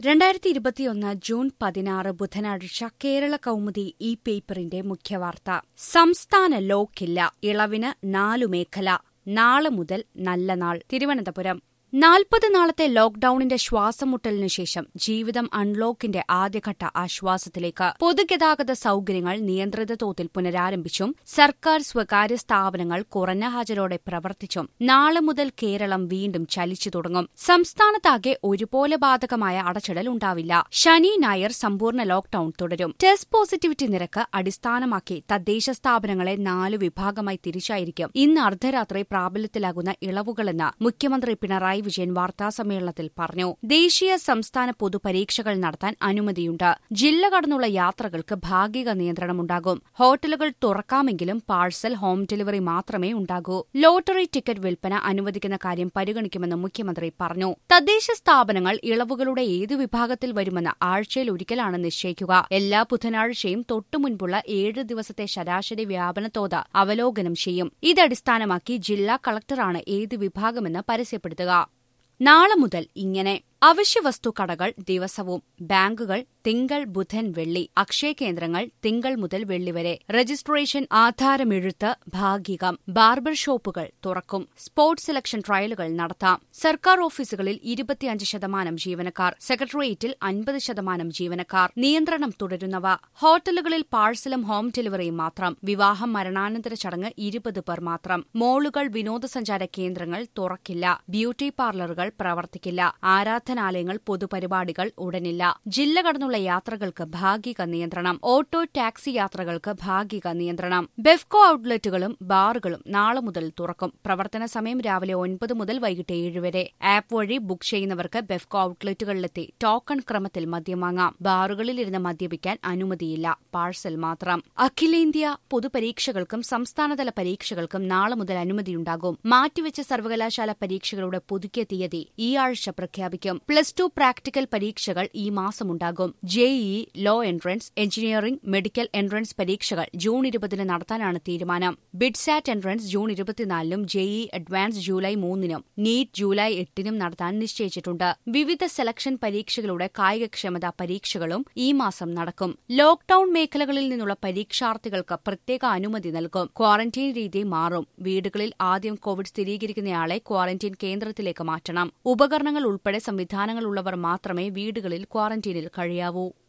രണ്ടായിരത്തി ഇരുപത്തിയൊന്ന് ജൂൺ പതിനാറ് ബുധനാഴ്ച കേരള കൗമുദി ഈ പേപ്പറിന്റെ മുഖ്യവാർത്ത സംസ്ഥാന ലോക്കില്ല ഇളവിന് നാലു മേഖല നാളെ മുതൽ നല്ല നാൾ തിരുവനന്തപുരം നാൽപ്പത് നാളത്തെ ലോക്ഡൌണിന്റെ ശ്വാസമുട്ടലിനു ശേഷം ജീവിതം അൺലോക്കിന്റെ ആദ്യഘട്ട ആശ്വാസത്തിലേക്ക് പൊതുഗതാഗത സൌകര്യങ്ങൾ നിയന്ത്രിത തോതിൽ പുനരാരംഭിച്ചും സർക്കാർ സ്വകാര്യ സ്ഥാപനങ്ങൾ കുറഞ്ഞ ഹാജരോടെ പ്രവർത്തിച്ചും നാളെ മുതൽ കേരളം വീണ്ടും ചലിച്ചു തുടങ്ങും സംസ്ഥാനത്താകെ ഒരുപോലെ ബാധകമായ അടച്ചിടൽ ഉണ്ടാവില്ല ശനി ഞായർ സമ്പൂർണ്ണ ലോക്ഡൌൺ തുടരും ടെസ്റ്റ് പോസിറ്റിവിറ്റി നിരക്ക് അടിസ്ഥാനമാക്കി തദ്ദേശ സ്ഥാപനങ്ങളെ നാലു വിഭാഗമായി തിരിച്ചായിരിക്കും ഇന്ന് അർദ്ധരാത്രി പ്രാബല്യത്തിലാകുന്ന ഇളവുകളെന്ന് മുഖ്യമന്ത്രി പിണറായി വിജയൻ വാർത്താസമ്മേളനത്തിൽ പറഞ്ഞു ദേശീയ സംസ്ഥാന പൊതുപരീക്ഷകൾ നടത്താൻ അനുമതിയുണ്ട് ജില്ല കടന്നുള്ള യാത്രകൾക്ക് ഭാഗിക നിയന്ത്രണമുണ്ടാകും ഹോട്ടലുകൾ തുറക്കാമെങ്കിലും പാഴ്സൽ ഹോം ഡെലിവറി മാത്രമേ ഉണ്ടാകൂ ലോട്ടറി ടിക്കറ്റ് വിൽപ്പന അനുവദിക്കുന്ന കാര്യം പരിഗണിക്കുമെന്ന് മുഖ്യമന്ത്രി പറഞ്ഞു തദ്ദേശ സ്ഥാപനങ്ങൾ ഇളവുകളുടെ ഏതു വിഭാഗത്തിൽ വരുമെന്ന് ആഴ്ചയിൽ ഒരിക്കലാണ് നിശ്ചയിക്കുക എല്ലാ ബുധനാഴ്ചയും തൊട്ടുമുൻപുള്ള ഏഴ് ദിവസത്തെ ശരാശരി വ്യാപന തോത് അവലോകനം ചെയ്യും ഇതടിസ്ഥാനമാക്കി ജില്ലാ കളക്ടറാണ് ഏത് വിഭാഗമെന്ന് പരസ്യപ്പെടുത്തുക നാളെ മുതൽ ഇങ്ങനെ അവശ്യവസ്തു കടകൾ ദിവസവും ബാങ്കുകൾ തിങ്കൾ ബുധൻ വെള്ളി അക്ഷയ കേന്ദ്രങ്ങൾ തിങ്കൾ മുതൽ വെള്ളി വരെ രജിസ്ട്രേഷൻ ആധാരമെഴുത്ത് ഭാഗികം ബാർബർ ഷോപ്പുകൾ തുറക്കും സ്പോർട്സ് സെലക്ഷൻ ട്രയലുകൾ നടത്താം സർക്കാർ ഓഫീസുകളിൽ ഇരുപത്തിയഞ്ച് ശതമാനം ജീവനക്കാർ സെക്രട്ടേറിയറ്റിൽ അൻപത് ശതമാനം ജീവനക്കാർ നിയന്ത്രണം തുടരുന്നവ ഹോട്ടലുകളിൽ പാഴ്സലും ഹോം ഡെലിവറിയും മാത്രം വിവാഹം മരണാനന്തര ചടങ്ങ് ഇരുപത് പേർ മാത്രം മോളുകൾ വിനോദസഞ്ചാര കേന്ദ്രങ്ങൾ തുറക്കില്ല ബ്യൂട്ടി പാർലറുകൾ പ്രവർത്തിക്കില്ല ആരാധനാലയങ്ങൾ പൊതുപരിപാടികൾ ഉടനില്ല ജില്ല കടന്നുള്ള യാത്രകൾക്ക് ഭാഗിക നിയന്ത്രണം ഓട്ടോ ടാക്സി യാത്രകൾക്ക് ഭാഗിക നിയന്ത്രണം ബെഫ്കോ ഔട്ട്ലെറ്റുകളും ബാറുകളും നാളെ മുതൽ തുറക്കും പ്രവർത്തന സമയം രാവിലെ ഒൻപത് മുതൽ വൈകിട്ട് ഏഴ് വരെ ആപ്പ് വഴി ബുക്ക് ചെയ്യുന്നവർക്ക് ബെഫ്കോ ഔട്ട്ലെറ്റുകളിലെത്തി ടോക്കൺ ക്രമത്തിൽ മദ്യം വാങ്ങാം ബാറുകളിൽ ഇരുന്ന് മദ്യപിക്കാൻ അനുമതിയില്ല പാഴ്സൽ മാത്രം അഖിലേന്ത്യാ പൊതുപരീക്ഷകൾക്കും സംസ്ഥാനതല പരീക്ഷകൾക്കും നാളെ മുതൽ അനുമതിയുണ്ടാകും മാറ്റിവെച്ച സർവകലാശാല പരീക്ഷകളുടെ പുതുക്കിയ തീയതി ഈ ആഴ്ച പ്രഖ്യാപിക്കും പ്ലസ് ടു പ്രാക്ടിക്കൽ പരീക്ഷകൾ ഈ മാസമുണ്ടാകും JEE law entrance engineering medical entrance പരീക്ഷകൾ ജൂൺ ഇരുപതിന് നടത്താനാണ് തീരുമാനം ബിഡ്സാറ്റ് എൻട്രൻസ് ജൂൺ ഇരുപത്തിനാലിനും ജെഇഇ അഡ്വാൻസ് ജൂലൈ മൂന്നിനും നീറ്റ് ജൂലൈ എട്ടിനും നടത്താൻ നിശ്ചയിച്ചിട്ടുണ്ട് വിവിധ സെലക്ഷൻ പരീക്ഷകളുടെ കായികക്ഷമതാ പരീക്ഷകളും ഈ മാസം നടക്കും ലോക്ഡൌൺ മേഖലകളിൽ നിന്നുള്ള പരീക്ഷാർത്ഥികൾക്ക് പ്രത്യേക അനുമതി നൽകും ക്വാറന്റൈൻ രീതി മാറും വീടുകളിൽ ആദ്യം കോവിഡ് സ്ഥിരീകരിക്കുന്നയാളെ ക്വാറന്റൈൻ കേന്ദ്രത്തിലേക്ക് മാറ്റണം ഉപകരണങ്ങൾ ഉൾപ്പെടെ സംവിധാനങ്ങളുള്ളവർ മാത്രമേ വീടുകളിൽ ക്വാറന്റൈനിൽ കഴിയാവൂ